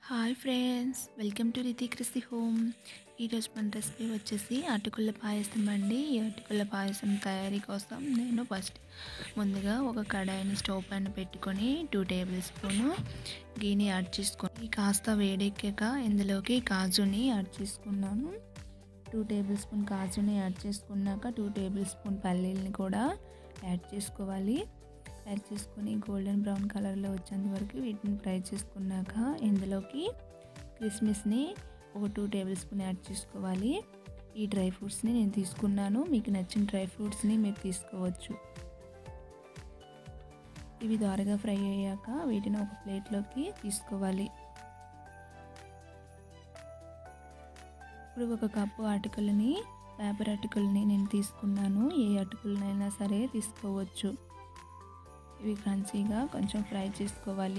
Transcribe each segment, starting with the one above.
hi friends welcome to Riti Kristi home ఈరోజు మన recipe వచ్చేసి అటుకుల పాయసం అండి ఈ అటుకుల పాయసం తయారీ కోసం నేను ఫస్ట్ ముందుగా ఒక కడాయిని స్టవ్ పైన పెట్టుకొని టూ టేబుల్ స్పూను గీని యాడ్ చేసుకొని కాస్త వేడెక్కాక ఇందులోకి కాజుని యాడ్ చేసుకున్నాను టూ టేబుల్ స్పూన్ కాజుని యాడ్ చేసుకున్నాక టూ టేబుల్ స్పూన్ పల్లీలని కూడా యాడ్ చేసుకోవాలి యాడ్ చేసుకొని గోల్డెన్ బ్రౌన్ కలర్లో వచ్చేంత వరకు వీటిని ఫ్రై చేసుకున్నాక ఇందులోకి కిస్మిస్ని ఒక టూ టేబుల్ స్పూన్ యాడ్ చేసుకోవాలి ఈ డ్రై ఫ్రూట్స్ని నేను తీసుకున్నాను మీకు నచ్చిన డ్రై ఫ్రూట్స్ని మీరు తీసుకోవచ్చు ఇవి ద్వారగా ఫ్రై అయ్యాక వీటిని ఒక ప్లేట్లోకి తీసుకోవాలి ఇప్పుడు ఒక కప్పు అటుకులని పేపర్ అటుకులని నేను తీసుకున్నాను ఏ అటుకులనైనా సరే తీసుకోవచ్చు ఇవి క్రంచీగా కొంచెం ఫ్రై చేసుకోవాలి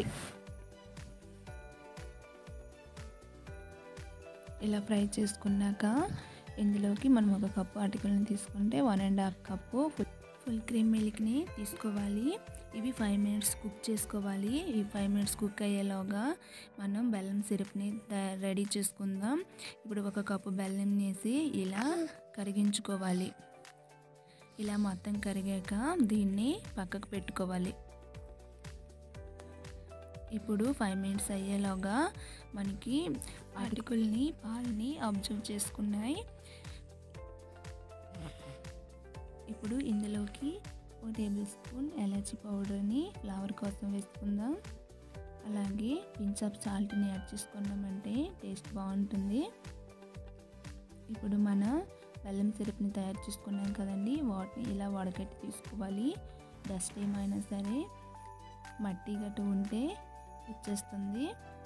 ఇలా ఫ్రై చేసుకున్నాక ఇందులోకి మనం ఒక కప్పు అటుకులను తీసుకుంటే one and half cup full cream మిల్క్ని తీసుకోవాలి ఇవి ఫైవ్ మినిట్స్ కుక్ చేసుకోవాలి ఈ ఫైవ్ మినిట్స్ కుక్ అయ్యేలోగా మనం బెల్లం సిరప్ని రెడీ చేసుకుందాం ఇప్పుడు ఒక కప్పు బెల్లం వేసి ఇలా కరిగించుకోవాలి ఇలా మొత్తం కరిగాక దీన్ని పక్కకు పెట్టుకోవాలి ఇప్పుడు ఫైవ్ మినిట్స్ అయ్యేలోగా మనకి అటుకుల్ని పాలని అబ్జర్వ్ చేసుకున్నాయి ఇప్పుడు ఇందులోకి ఒక టేబుల్ స్పూన్ ఎలాచి పౌడర్ని ఫ్లవర్ కోసం వేసుకుందాం అలాగే పించ్ ఆఫ్ సాల్ట్ని యాడ్ చేసుకున్నామంటే టేస్ట్ బాగుంటుంది ఇప్పుడు మన బెల్లం సిరప్ని తయారు చేసుకున్నాం కదండి వాటిని ఇలా వడగట్టి తీసుకోవాలి డస్ట్ ఏమైనా సరే మట్టి గట్టు ఉంటే వచ్చేస్తుంది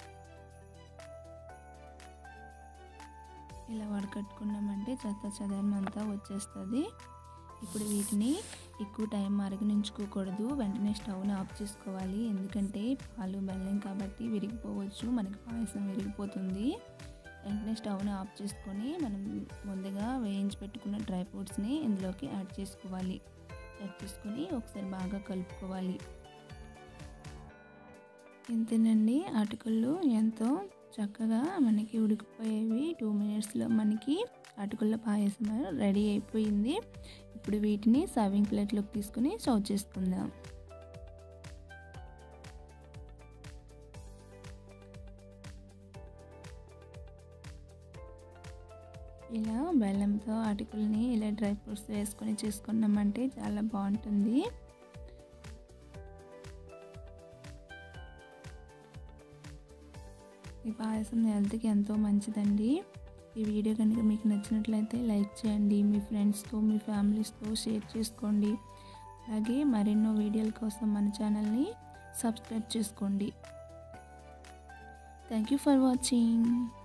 ఇలా వడకట్టుకున్నామంటే చెత్త చెదరం అంతా వచ్చేస్తుంది ఇప్పుడు వీటిని ఎక్కువ టైం మరగనించుకోకూడదు వెంటనే స్టవ్ని ఆఫ్ చేసుకోవాలి ఎందుకంటే పాలు బెల్లం కాబట్టి విరిగిపోవచ్చు మనకి పాయసం విరిగిపోతుంది వెంటనే స్టవ్ని ఆఫ్ చేసుకొని మనం ముందుగా వేయించి పెట్టుకున్న డ్రై ఫ్రూట్స్ని ఇందులోకి యాడ్ చేసుకోవాలి యాడ్ చేసుకొని ఒకసారి బాగా కలుపుకోవాలి ఇంతేనండి అటుకులు ఎంతో చక్కగా మనకి ఉడికిపోయేవి టూ మినిట్స్లో మనకి అటుకుల పాయసం రెడీ అయిపోయింది ఇప్పుడు వీటిని సర్వింగ్ ప్లేట్లోకి తీసుకుని సర్వ్ చేసుకుందాం ఇలా బెల్లంతో అటుకుల్ని ఇలా డ్రై ఫ్రూట్స్ వేసుకొని చేసుకున్నామంటే చాలా బాగుంటుంది ఈ పాయసం హెల్త్కి ఎంతో మంచిదండి ఈ వీడియో కనుక మీకు నచ్చినట్లయితే లైక్ చేయండి మీ ఫ్రెండ్స్తో మీ ఫ్యామిలీస్తో షేర్ చేసుకోండి అలాగే మరెన్నో వీడియోల కోసం మన ఛానల్ని సబ్స్క్రైబ్ చేసుకోండి థ్యాంక్ యూ ఫర్ వాచింగ్